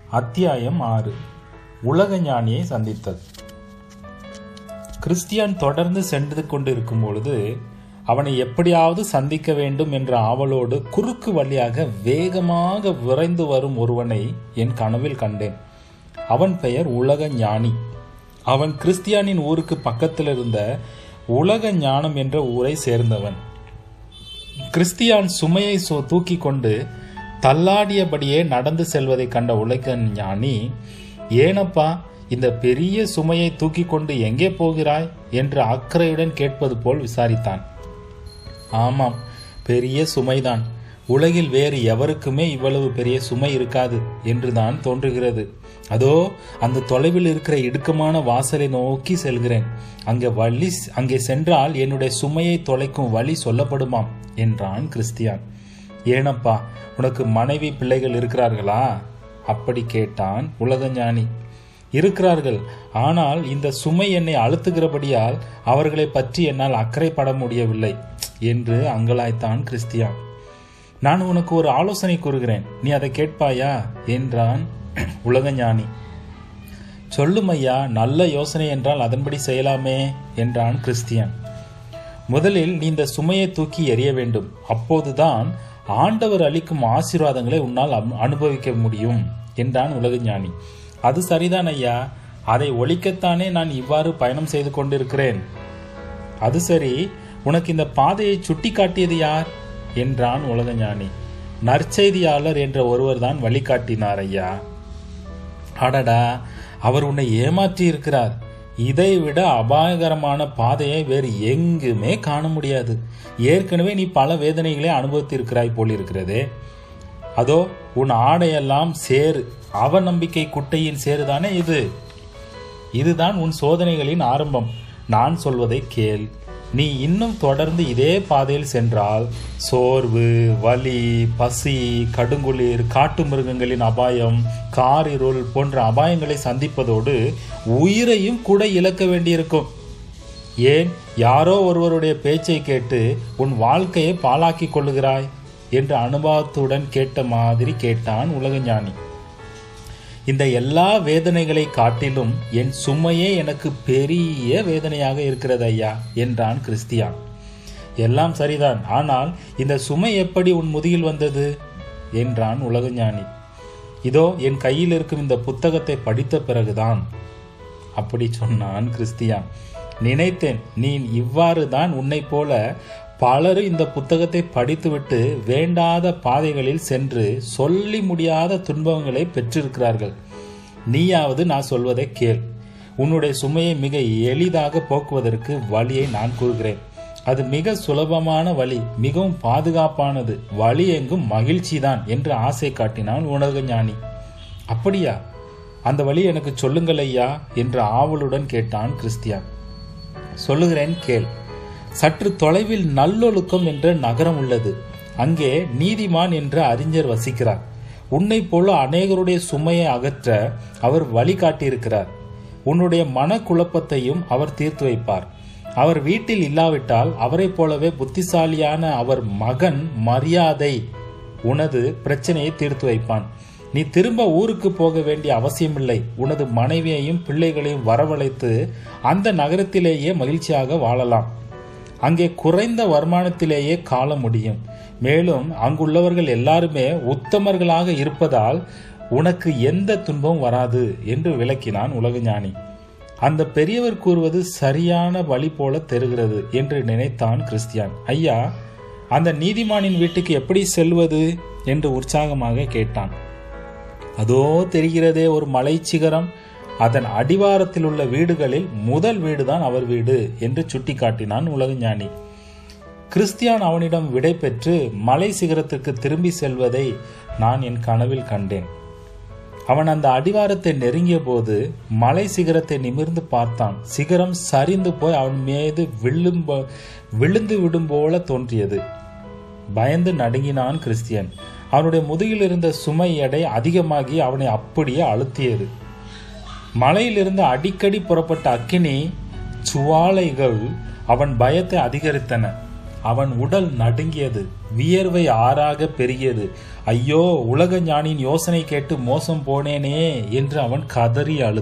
அத்தியாயம் ஆறு உலக ஞானியை சந்தித்தது கிறிஸ்டியான் தொடர்ந்து சென்று கொண்டிருக்கும் பொழுது அவனை எப்படியாவது சந்திக்க வேண்டும் என்ற ஆவலோடு குறுக்கு வழியாக வேகமாக விரைந்து வரும் ஒருவனை என் கனவில் கண்டேன் அவன் பெயர் உலக ஞானி அவன் கிறிஸ்டியானின் ஊருக்கு பக்கத்தில் இருந்த உலக ஞானம் என்ற ஊரை சேர்ந்தவன் கிறிஸ்தியான் சுமையை சோ தூக்கி கொண்டு தள்ளாடியபடியே நடந்து செல்வதை கண்ட உலக ஞானி ஏனப்பா இந்த பெரிய சுமையை தூக்கி கொண்டு எங்கே போகிறாய் என்று அக்கறையுடன் கேட்பது போல் விசாரித்தான் ஆமாம் பெரிய சுமைதான் உலகில் வேறு எவருக்குமே இவ்வளவு பெரிய சுமை இருக்காது என்றுதான் தோன்றுகிறது அதோ அந்த தொலைவில் இருக்கிற இடுக்கமான வாசலை நோக்கி செல்கிறேன் அங்கே வழி அங்கே சென்றால் என்னுடைய சுமையை தொலைக்கும் வழி சொல்லப்படுமாம் என்றான் கிறிஸ்தியான் ஏனப்பா உனக்கு மனைவி பிள்ளைகள் இருக்கிறார்களா அப்படி கேட்டான் உலக ஞானி இருக்கிறார்கள் ஆனால் இந்த சுமை என்னை அழுத்துகிறபடியால் அவர்களை பற்றி என்னால் அக்கறைப்பட முடியவில்லை என்று அங்கலாய்த்தான் கிறிஸ்தியான் நான் உனக்கு ஒரு ஆலோசனை கூறுகிறேன் நீ அதை கேட்பாயா என்றான் உலக ஞானி சொல்லும் ஐயா நல்ல யோசனை என்றால் அதன்படி செய்யலாமே என்றான் கிறிஸ்தியன் முதலில் நீ இந்த சுமையை தூக்கி எறிய வேண்டும் அப்போதுதான் ஆண்டவர் அளிக்கும் ஆசீர்வாதங்களை உன்னால் அனுபவிக்க முடியும் என்றான் உலக ஞானி அது சரிதான் ஐயா அதை ஒழிக்கத்தானே நான் இவ்வாறு பயணம் செய்து கொண்டிருக்கிறேன் அது சரி உனக்கு இந்த பாதையை சுட்டி காட்டியது யார் என்றான் உலக ஞானி நற்செய்தியாளர் என்ற ஒருவர் தான் வழிகாட்டினார் ஐயா அடடா அவர் உன்னை ஏமாற்றி இருக்கிறார் இதை விட அபாயகரமான பாதையை வேறு எங்குமே காண முடியாது ஏற்கனவே நீ பல வேதனைகளை அனுபவித்திருக்கிறாய் போல் இருக்கிறதே அதோ உன் ஆடையெல்லாம் சேரு அவநம்பிக்கை குட்டையின் சேருதானே இது இதுதான் உன் சோதனைகளின் ஆரம்பம் நான் சொல்வதை கேள் நீ இன்னும் தொடர்ந்து இதே பாதையில் சென்றால் சோர்வு வலி பசி கடுங்குளிர் காட்டு மிருகங்களின் அபாயம் காரிருள் போன்ற அபாயங்களை சந்திப்பதோடு உயிரையும் கூட இழக்க வேண்டியிருக்கும் ஏன் யாரோ ஒருவருடைய பேச்சை கேட்டு உன் வாழ்க்கையை பாழாக்கி கொள்ளுகிறாய் என்று அனுபவத்துடன் கேட்ட மாதிரி கேட்டான் உலகஞானி இந்த எல்லா வேதனைகளை காட்டிலும் என் சுமையே எனக்கு பெரிய வேதனையாக இருக்கிறது ஐயா என்றான் கிறிஸ்தியான் எல்லாம் சரிதான் ஆனால் இந்த சுமை எப்படி உன் முதுகில் வந்தது என்றான் உலகஞானி இதோ என் கையில் இருக்கும் இந்த புத்தகத்தை படித்த பிறகுதான் அப்படி சொன்னான் கிறிஸ்தியான் நினைத்தேன் நீ இவ்வாறு தான் உன்னை போல பலரும் இந்த புத்தகத்தை படித்துவிட்டு வேண்டாத பாதைகளில் சென்று சொல்லி முடியாத துன்பங்களை பெற்றிருக்கிறார்கள் நீயாவது நான் சொல்வதை கேள் உன்னுடைய சுமையை மிக எளிதாக போக்குவதற்கு வழியை நான் கூறுகிறேன் அது மிக சுலபமான வழி மிகவும் பாதுகாப்பானது வழி எங்கும் மகிழ்ச்சி தான் என்று ஆசை காட்டினான் உணர்க ஞானி அப்படியா அந்த வழி எனக்கு சொல்லுங்கள் ஐயா என்று ஆவலுடன் கேட்டான் கிறிஸ்தியான் சொல்லுகிறேன் கேள் சற்று தொலைவில் நல்லொழுக்கம் என்ற நகரம் உள்ளது அங்கே நீதிமான் என்ற அறிஞர் வசிக்கிறார் உன்னை போல அநேகருடைய சுமையை அகற்ற அவர் வழிகாட்டியிருக்கிறார் உன்னுடைய மனக்குழப்பத்தையும் அவர் தீர்த்து வைப்பார் அவர் வீட்டில் இல்லாவிட்டால் அவரைப் போலவே புத்திசாலியான அவர் மகன் மரியாதை உனது பிரச்சனையை தீர்த்து வைப்பான் நீ திரும்ப ஊருக்கு போக வேண்டிய அவசியமில்லை உனது மனைவியையும் பிள்ளைகளையும் வரவழைத்து அந்த நகரத்திலேயே மகிழ்ச்சியாக வாழலாம் அங்கே குறைந்த வருமானத்திலேயே காண முடியும் மேலும் அங்குள்ளவர்கள் எல்லாருமே உத்தமர்களாக இருப்பதால் உனக்கு எந்த துன்பம் வராது என்று விளக்கினான் உலகஞானி அந்த பெரியவர் கூறுவது சரியான வழி போல தெரிகிறது என்று நினைத்தான் கிறிஸ்தியான் ஐயா அந்த நீதிமானின் வீட்டுக்கு எப்படி செல்வது என்று உற்சாகமாக கேட்டான் அதோ தெரிகிறதே ஒரு மலை சிகரம் அதன் அடிவாரத்தில் உள்ள வீடுகளில் முதல் வீடுதான் அவர் வீடு என்று சுட்டிக்காட்டினான் உலகஞானி கிறிஸ்தியான் அவனிடம் விடை பெற்று மலை சிகரத்திற்கு திரும்பி செல்வதை நான் என் கனவில் கண்டேன் அவன் அந்த அடிவாரத்தை நெருங்கிய போது மலை சிகரத்தை நிமிர்ந்து பார்த்தான் சிகரம் சரிந்து போய் அவன் மீது விழும்ப விழுந்து விடும் போல தோன்றியது பயந்து நடுங்கினான் கிறிஸ்தியன் அவனுடைய முதுகில் இருந்த சுமை எடை அதிகமாகி அவனை அப்படியே அழுத்தியது மலையிலிருந்து அடிக்கடி புறப்பட்ட அக்கினி சுவாலைகள் அவன் பயத்தை அதிகரித்தன அவன் உடல் நடுங்கியது வியர்வை ஆறாக பெருகியது ஐயோ உலக ஞானியின் யோசனை கேட்டு மோசம் போனேனே என்று அவன் கதறி அழுதான்